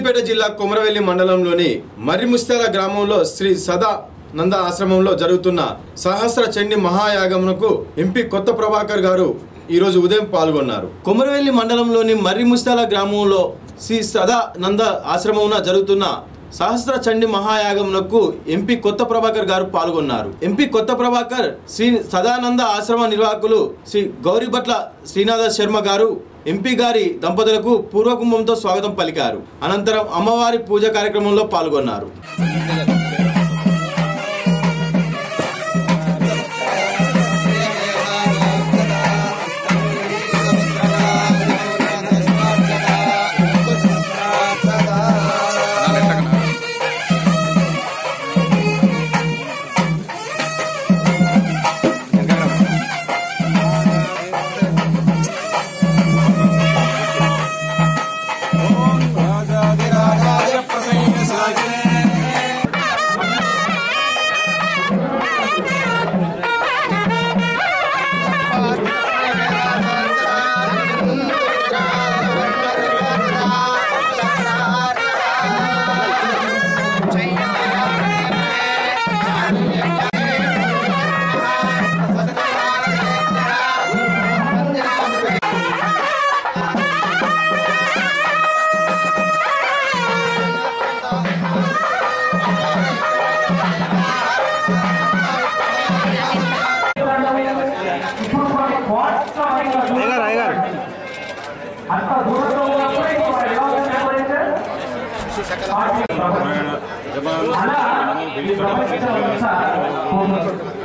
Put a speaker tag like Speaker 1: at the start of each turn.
Speaker 1: సిద్దిపేట జిల్లా కొమరవెల్లి మండలంలోని మర్రిముస్త్యాల గ్రామంలో శ్రీ సదా నంద ఆశ్రమంలో జరుగుతున్న సహస్ర చండి మహాయాగమునకు ఎంపీ కొత్త ప్రభాకర్ గారు ఈరోజు ఉదయం పాల్గొన్నారు కొమరవెల్లి మండలంలోని మర్రిముస్త్యాల గ్రామంలో శ్రీ సదా నంద ఆశ్రమమున జరుగుతున్న సహస్ర చండి మహాయాగమునకు ఎంపీ కొత్త ప్రభాకర్ గారు పాల్గొన్నారు ఎంపీ కొత్త ప్రభాకర్ శ్రీ సదానంద ఆశ్రమ నిర్వాహకులు శ్రీ గౌరీభట్ల శ్రీనాథ శర్మ గారు ఎంపీ గారి దంపతులకు పూర్వకుంభంతో స్వాగతం పలికారు అనంతరం అమ్మవారి పూజ కార్యక్రమంలో పాల్గొన్నారు
Speaker 2: జమాన